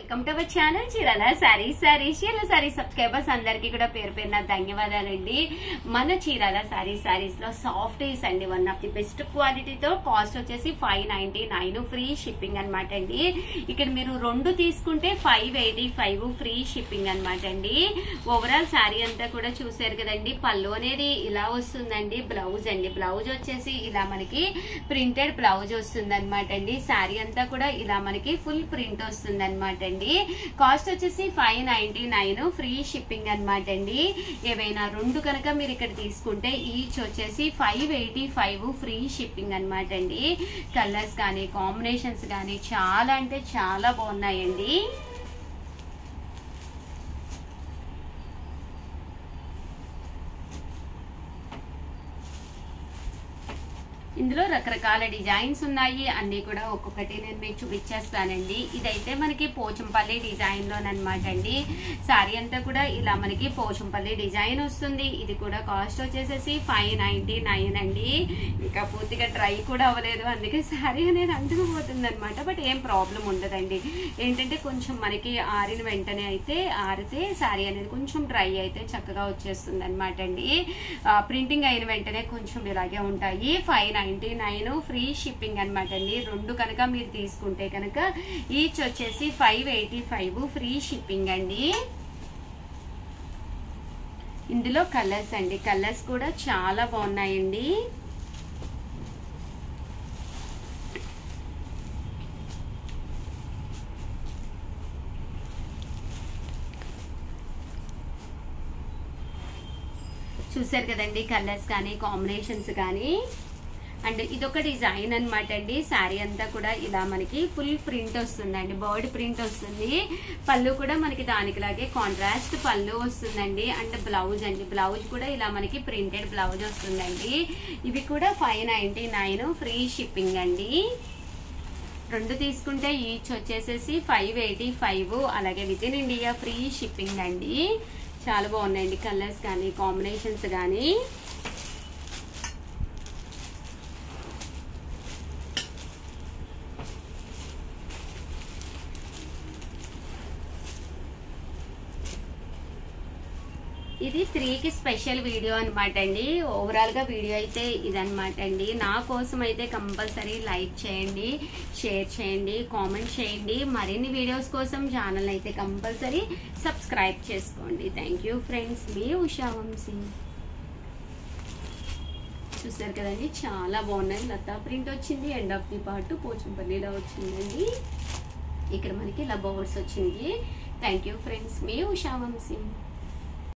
welcome to our channel Chirala sarees sarees Chirala sarees subscribers అందరికీ కూడా పేరు పేరున ధన్యవాదాలండి మన చీరాల సారీస్ సారీస్ లో సాఫ్ట్ ఈస్ అండి వన్ ఆఫ్ ది బెస్ట్ క్వాలిటీతో కాస్ట్ వచ్చేసి five ninety nine free shipping అనమాట అండి ఇక్కడ మీరు రెండు తీసుకుంటే five eighty five free shipping అనమాట అండి ఓవరాల్ శారీ అంతా కూడా చూసారు కదండి పళ్ళు అనేది ఇలా వస్తుందండి బ్లౌజ్ అండి బ్లౌజ్ వచ్చేసి ఇలా మనకి ప్రింటెడ్ బ్లౌజ్ వస్తుంది అనమాట అండి శారీ అంతా కూడా ఇలా మనకి ఫుల్ ప్రింట్ వస్తుంది అనమాట అండి కాస్ట్ వచ్చేసి five ninety nine free shipping అనమాట అండి ఏవైనా రెండు కనుక మీరు ఇక్కడ తీసుకుంటే ఈచ్ వచ్చేసి five eighty five free shipping అనమాట అండి కలర్స్ కానీ కాంబినేషన్స్ కానీ చాలా అంటే చాలా బాగున్నాయండి ఇందులో రకరకాల డిజైన్స్ ఉన్నాయి అన్ని కూడా ఒక్కొక్కటి నేను మీకు చూపించేస్తానండి ఇదైతే మనకి పోచంపల్లి డిజైన్ లోనమాట అండి సారీ అంతా కూడా ఇలా మనకి పోచంపల్లి డిజైన్ వస్తుంది ఇది కూడా కాస్ట్ వచ్చేసేసి ఫైవ్ నైన్టీ నైన్ అండి ఇంకా పూర్తిగా డ్రై కూడా అవ్వలేదు అందుకే సారీ అనేది అంటుకుపోతుంది అనమాట బట్ ఏం ప్రాబ్లం ఉండదండి ఏంటంటే కొంచెం మనకి ఆరిన వెంటనే అయితే ఆరితే సారీ అనేది కొంచెం డ్రై అయితే చక్కగా వచ్చేస్తుంది అనమాట అండి ప్రింటింగ్ అయిన వెంటనే కొంచెం ఇలాగే ఉంటాయి five ninety nine free shipping అనమాట అండి రెండు కనుక మీరు తీసుకుంటే కనుక ఈచ్ వచ్చేసి five eighty five free shipping అండి ఇందులో కలర్స్ అండి కలర్స్ కూడా చాలా బాగున్నాయండి చూసారు కదండి కలర్స్ కానీ కాంబినేషన్స్ కానీ అండ్ ఇదొక డిజైన్ అనమాట అండి శారీ అంతా కూడా ఇలా మనకి ఫుల్ ప్రింట్ వస్తుందండి బర్డ్ ప్రింట్ వస్తుంది పళ్ళు కూడా మనకి దానికిలాగే కాంట్రాస్ట్ పళ్ళు వస్తుందండి అండ్ బ్లౌజ్ అండి బ్లౌజ్ కూడా ఇలా మనకి ప్రింటెడ్ బ్లౌజ్ వస్తుందండి ఇవి కూడా five ninety nine free shipping అండి రెండు తీసుకుంటే ఈచ్ వచ్చేసేసి ఫైవ్ ఎయిటీ ఫైవ్ అలాగే within India free shipping అండి చాలా బాగున్నాయండి కలర్స్ కానీ కాంబినేషన్స్ కానీ ఇది త్రీకి స్పెషల్ వీడియో అనమాట అండి ఓవరాల్ గా వీడియో అయితే ఇదనమాట అండి నా కోసం అయితే కంపల్సరీ లైక్ చేయండి షేర్ చేయండి కామెంట్ చేయండి మరిన్ని వీడియోస్ కోసం ఛానల్ అయితే కంపల్సరీ సబ్స్క్రైబ్ చేసుకోండి థ్యాంక్ యూ ఫ్రెండ్స్ మీ ఉషా వంశీ చూసారు కదండి చాలా బాగున్నాయి లతా ప్రింట్ వచ్చింది ఎండ్ ఆఫ్ ది పార్ట్ పోచంపల్లిలో వచ్చిందండి ఇక్కడ మనకి ఇలా బోర్డ్స్ వచ్చింది థ్యాంక్ యూ ఫ్రెండ్స్ మీ ఉషా వంశీ